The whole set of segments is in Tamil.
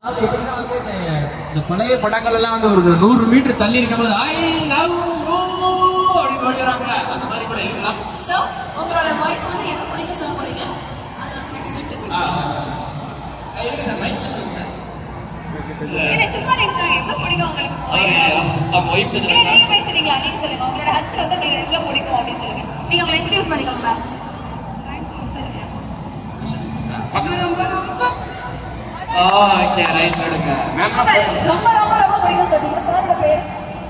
அது எப்படின்னா வந்து இந்த இந்த பழைய படங்கள் எல்லாம் வந்து ஒரு நூறு மீட்டர் தள்ளி இருக்கும்போது ஐ லவ் யூ அப்படின்னு ஓடுறாங்களே அந்த மாதிரி கூட இருக்கலாம் சோ உங்களோட ஒய்ஃப் வந்து எப்ப பிடிக்கும் சொல்ல போறீங்க அது நம்ம நெக்ஸ்ட் விஷயம் ஆ, ஆ, இருக்கு சார் மைக்ல சொல்லுங்க இல்ல சும்மா நீங்க சொல்லுங்க எப்ப பிடிக்கும் உங்களுக்கு அவங்க ஒய்ஃப் இல்ல நீங்க பேசுறீங்களா நீங்க சொல்லுங்க உங்களோட ஹஸ்பண்ட் வந்து உங்களுக்கு எவ்வளவு பிடிக்கும் அப்படின்னு சொல்லுங்க நீங்க உங்களை இன்ட்ரடியூஸ் பண்ணிக்கோங்க மேம் ஓகே ரைட் எடுங்க ரொம்ப ரொம்ப ரொம்ப பிடிக்கும் சொன்னீங்க சார் பேர்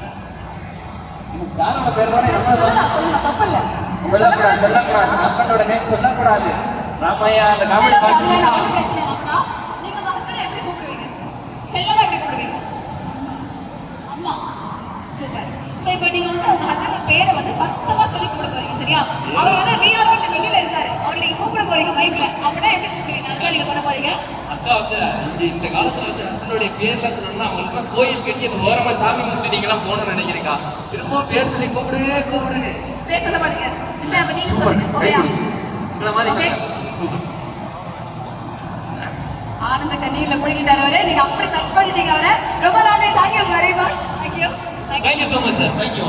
சாரோட பேர் தானே நம்ம சொல்லலாம் சொல்லலாம் தப்பு இல்ல சொல்லக்கூடாது சொல்லக்கூடாது ஹஸ்பண்டோட நேம் சொல்லக்கூடாது ராமையா அந்த காமெடி பார்த்தீங்கன்னா நீங்க உங்க ஹஸ்பண்ட் எப்படி கூப்பிடுவீங்க செல்லமா எப்படி கூப்பிடுவீங்க அம்மா சூப்பர் சரி இப்போ நீங்க வந்து உங்க ஹஸ்பண்ட் பேரை வந்து சத்தமா சொல்லி கூப்பிட போறீங்க சரியா அவர் வந்து விஆர் வந்து வெளியில இருக்காரு அவர் நீங்க கூப்பிட போறீங்க மைக்ல அப்படின்னா எப்படி கூப்பிடுவீங்க அதெல்லாம் நீங்க பண்ண போறீங்க அக்கா வந்து இந்த இந்த காலத்துல வந்து ஹஸ்பண்டோடைய பேர்லாம் சொல்லணும்னா அவங்களுக்குலாம் கோயில் கட்டி அந்த ஓரமா சாமி கும்பிட்டு நீங்களாம் போகணும்னு நினைக்கிறீங்க திரும்ப பேர் சொல்லி கூப்பிடு கூப்பிடுங்க பேர் சொல்ல மாட்டீங்க இல்ல அப்ப நீங்க சொல்லுங்க ஓகேயா இந்த மாதிரி Okay. சூப்பர் ஆனந்த கண்ணீர்ல முழுகிட்டாரு அவரு நீங்க அப்படி டச் பண்ணிட்டீங்க அவரை ரொம்ப நன்றி thank you very much thank you thank you thank you so much sir thank you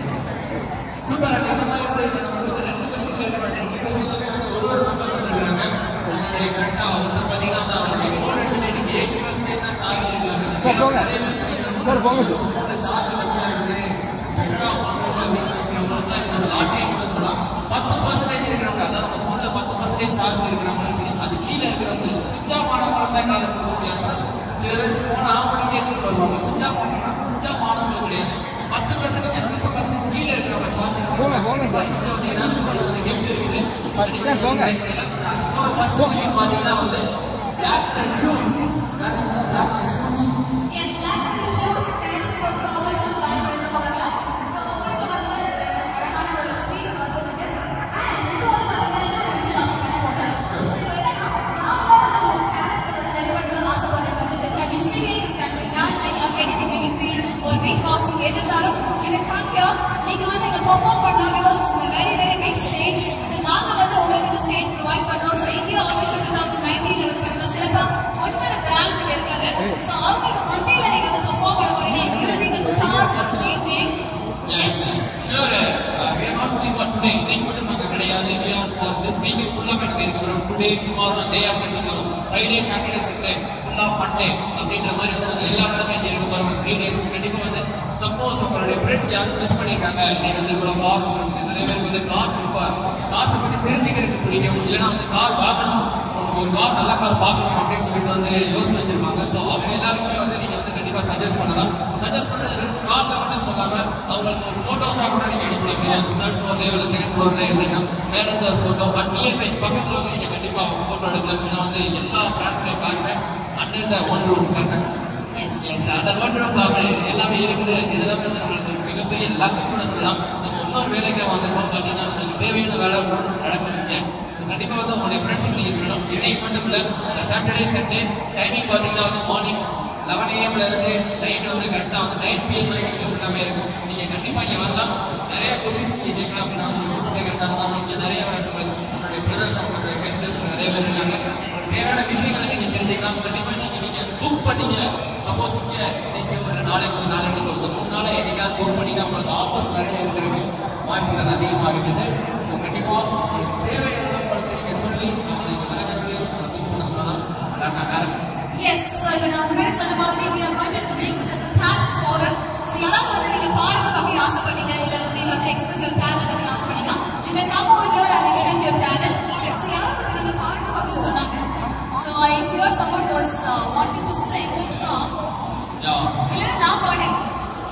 super அந்த மாதிரி கூட இப்ப நம்ம வந்து ரெண்டு கொஸ்டின் கேட்கலாம் ரெண்டு கொஸ்டின்லுமே வந்து ஒரு ஒரு நம்பர் வந்துருக்காங்க உங்களுடைய கரெக்டா வந்து பாத்தீங்கன்னா வந்து அவருடைய இன்டர்நெட் இன்னைக்கு எயிட்டி பர்சன்டேஜ் தான் சார்ஜ் இருக்காங்க சார் போங்க சார் போங்க சார் சார்ஜ் கம்மியா இருக்குது என்னடா பண்றது அப்படின்னு யோசிக்கிறவங்களுக்கு இப்போ ஒரு லாட்டரி இன்வெஸ்ட் பண்ணலாம் பத்து பர்சன்டேஜ் இருக்கிறவங்க அதாவது உங்க போன்ல பத்து பர்சன்டேஜ் சார்ஜ் இருக்கிறவங்களும் சரி அது கீழே இருக்கிறவங்க சுவிச் ஆஃப் ஆனவங்களுக்கு தான் காலை கொடுக்க முடியாது சார் சில பேர் போன் ஆஃப் பண்ணிட்டே திரும்ப வருவாங்க சுவிச் ஆஃப் பண்ணா சுவிச் ஆஃப் ஆனவங்க கிடையாது பத்து பர்சன்டேஜ் பத்து பர்சன்டேஜ் கீழே இருக்கிறவங்க சார்ஜ் போங்க போங்க சார் இங்க வந்து என்ன பண்ணுறது கிஃப்ட் இருக்குது சார் போங்க ஃபர்ஸ்ட் விஷயம் பார்த்தீங்கன்னா வந்து black and shoes black and shoes Yes, black and shoes stands for flowers to find in the வரலாம். So, உங்களுக்கு வந்து அழகான ஒரு sweet வந்திருக்கு. And இது வந்து பார்த்தீங்கன்னா இன்னும் கொஞ்சம் நான் சொல்ல போறேன். So, இப்போ என்னன்னா, நாம வந்து ஒரு talent வந்து வெளிப்படுத்தணும்னு ஆசைப்படுறோம். That is, it can be singing, it can be dancing, or anything, mimicry, or beatboxing, எது இருந்தாலும் you can come here. நீங்க வந்து இங்க perform பண்ணலாம் because it's a very, very big stage. So, நாங்க வந்து உங்களுக்கு இந்த stage provide பண்றோம். So, India Audition 2019 ல வந்து பார்த்தீங்கன்னா சிறப்பா ஒன்பது brands இங்க இருக்காங்க. So, அவங்களுக்கு மத்தியில நீங்க வந்து perform பண்ண போறீங்க. You will be the star for the evening. Yes. Sure. Uh, we are not only for today. இன்னைக்கு மட்டும் நாங்க கிடையாது. We are for this weekend full of எனக்கு இருக்க போறோம். Today, tomorrow, day after tomorrow. Friday, Saturday, Sunday, full of fun day. அப்படின்ற மாதிரி வந்து நாங்க எல்லா நாளுமே இங்க இருக்க போறோம். Three days கண்டிப்பா வந்து சப்போஸ் உங்களுடைய ஃப்ரெண்ட்ஸ் யாரும் மிஸ் பண்ணிருக்காங்க இன்னைக்கு வந்து இவ்வளவு கார்ஸ் நிறைய பேருக்கு வந்து கார்ஸ் இருப்பா கார்ஸ் பத்தி தெரிஞ்சுக்கிறதுக்கு பிடிக்கும் இல்லைன்னா வந்து கார் வாங்கணும் ஒரு- ஒரு கார் நல்ல கார் பார்க்கணும் அப்படின்னு சொல்லிட்டு வந்து யோசிச்சு வச்சிருப்பாங்க ஸோ அவங்க எல்லாருக்குமே வந்து நீங்க வந்து கண்டிப்பா சஜஸ்ட் பண்ணலாம் சஜஸ்ட் பண்ணது வெறும் கார்ல மட்டும் சொல்லாம அவங்களுக்கு ஒரு போட்டோஸா கூட நீங்க எடுக்கலாம் ஃப்ரீயா தேர்ட் ஃப்ளோர்ல இல்லை செகண்ட் ஃப்ளோர்ல இல்லைன்னா மேல இருந்து ஒரு போட்டோ பட் நியர்பை பக்கத்துல வந்து நீங்க கண்டிப்பா போட்டோ எடுக்கலாம் ஏன்னா வந்து எல்லா பிராண்டுடைய காருமே அண்டர் த ஒன் ரூம் கரெக்டாக Yes. எஸ் அந்த ஒன் ரூம் அப்படி எல்லாமே இருக்குது இதெல்லாம் வந்து நம்மளுக்கு ஒரு மிகப்பெரிய லக்கு கூட சொல்லலாம் நம்ம இன்னொரு வேலைக்கு வந்திருப்போம் பார்த்தீங்கன்னா நம்மளுக்கு தேவையான வேலை ஒன்றும் நடக்குதுங்க ஸோ கண்டிப்பாக வந்து உங்களுடைய ஃப்ரெண்ட்ஸுக்கு நீங்கள் சொல்லணும் இன்னைக்கு மட்டும் இல்லை அந்த சாட்டர்டே சண்டே டைமிங் பார்த்தீங்கன்னா வந்து மார்னிங் லெவன் ஏஎம்ல இருந்து நைட் வந்து கரெக்டாக வந்து நைன் பிஎம் வரைக்கும் இங்கே ஃபுல்லாமே இருக்கும் நீங்கள் கண்டிப்பாக இங்கே வரலாம் நிறைய கொஷின்ஸ் நீங்கள் கேட்கலாம் அப்படின்னா வந்து கொஷின்ஸ் கேட்கறதுக்காக தான் இங்கே நிறைய நம்மளுக்கு நம்மளுடைய பிரதர்ஸ் நம்மளுடைய மென்டர்ஸ் நிறைய பேர் இருக்காங்க உங்களுக்கு தேவையான விஷயங்களை நீங்கள் தெரிஞ்சுக்கலாம் கண்டிப்பாக நீங்கள் நீங்கள் புக் பண்ணீங்க சப்போஸ் இங்கே நீங்கள் ஒரு நாளைக்கு ஒரு நாளைக்கு ஒரு மூணு நாளை என்னைக்காவது புக் பண்ணிங்கன்னா உங்களுக்கு ஆஃபர்ஸ் நிறைய இருக்கிறது வாய்ப்புகள் அதிகமாக இருக்குது ஸோ கண்டிப்பாக உங்களுக்கு தேவையானவங்களுக்கு நீங்கள் சொல்லி அவங்களுக்கு வர வச்சு உங்களை புக் பண்ண சொல்லலாம் அழகாக வேறு Yes, so இப்போ நான் முன்னாடி சொன்ன மாதிரி we are going to make this as a talent forum. So யாராவது வந்து நீங்க பாடணும் அப்படின்னு ஆசைப்பட்டீங்க இல்ல வந்து you have to express your talent அப்படின்னு ஆசைப்பட்டீங்க you can come over here and express your talent. So யாராவது வந்து நீங்க பாடணும் அப்படின்னு சொன்னாங்க. So I heard someone was uh, wanting to sing a song. யா இல்ல நான் பாடினேன்.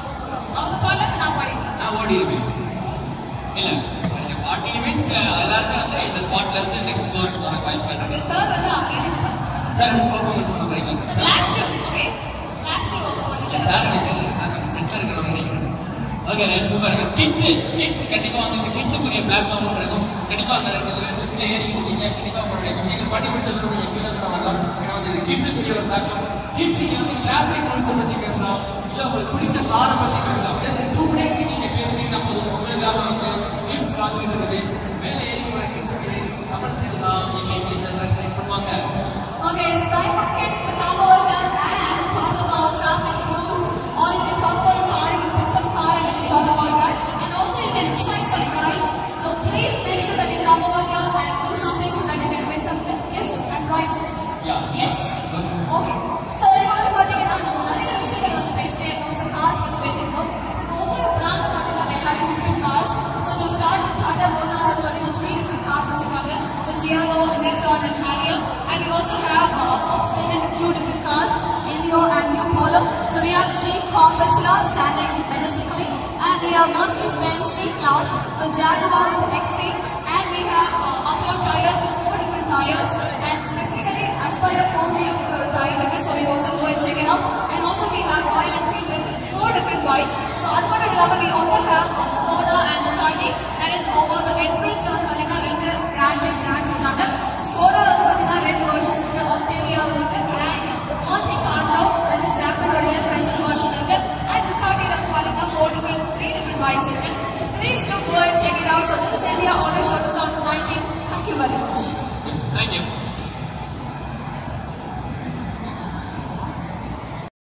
அவங்க பாடல நான் பாடினேன். நான் ஓடி இருப்பேன் இல்லை நீங்கள் பாட்டிங்க மீன்ஸ் எல்லாருமே வந்து இந்த ஸ்பாட்ல இருந்து நெக்ஸ்ட் போர்ட் வர வாய்ப்புகள் Okay, இருக்கு sir வந்து அங்க இருந்து பார்த்துருக்காங்க. சார் பர்ஃபார்மன்ஸ் பண்ண போறீங்களா sir Black shoe, okay? Black shoe. இல்ல சார் எனக்கு தெரியல சார் நம்ம செட்டில் இருக்கிறவங்க நினைக்கிறேன் okay right super kids kids கண்டிப்பா வந்து இந்த கிட்ஸுக்குரிய பிளாட்ஃபார்ம் இருக்கும் கண்டிப்பா அந்த ரெண்டு லிஃப்ட்ல ஏறி இருக்கீங்க கண்டிப்பா உங்களுடைய விஷயங்கள் பண்ணி முடிச்சதுக்கு நீங்க கீழே கூட வரலாம் ஏன்னா வந்து இது கிட்ஸுக்குரிய ஒரு பிளாட்ஃபார்ம் கிட்ஸ் இங்க வந்து டிராஃபிக் ரூல்ஸ் பத்தி பேசலாம் இல்ல உங்களுக்கு பிடிச்ச காரை பத்தி பேசலாம் ஜஸ்ட் டூ மினிட்ஸ்க்கு நீங்க பேசுறீங்கன்னா போதும் உங்களுக்காக வந்து கிட்ஸ் காத்துக்கிட்டு இருக்குது மேலே ஏறி ஒரு கிட்ஸ் தமிழ் தெரியலாம் எங்க இங்கிலீஷ்ல ட்ரான்ஸ்லேட் பண்ணுவாங்க Okay, it's time for kids to come over here and பேசியிருக்கோம் ஸோ ஒவ்வொரு பிராண்ட் பார்த்தீங்கன்னா they having different cars so to start with Tata Motors அது பார்த்தீங்கன்னா three different cars வச்சிருக்காங்க so Tiago, Nexon and Harrier and we also have uh, Volkswagen with two different cars Indio and New Polo so we have Jeep Compass here standing majestically and we have Mercedes-Benz C-Class so Jaguar with XC and we have uh, Apollo tires with four different tires and specifically Aspire 4G அப்படிங்கிற ஒரு tire இருக்கு so you also go and check it out and also we have Royal Enfield with four different bikes so அது மட்டும் இல்லாம we also have uh, Skoda and Ducati that is over the entrance வந்து பார்த்தீங்கன்னா ரெண்டு brand big brands இருக்காங்க Skoda வந்து பார்த்தீங்கன்னா ரெண்டு versions இருக்கு Octavia இருக்கு and Monte Carlo that is Rapid உடைய special version இருக்கு and Ducati ல வந்து பார்த்தீங்கன்னா four different three different bikes இருக்கு so please do go and check it out so this is India Auto Show 2019 thank you very much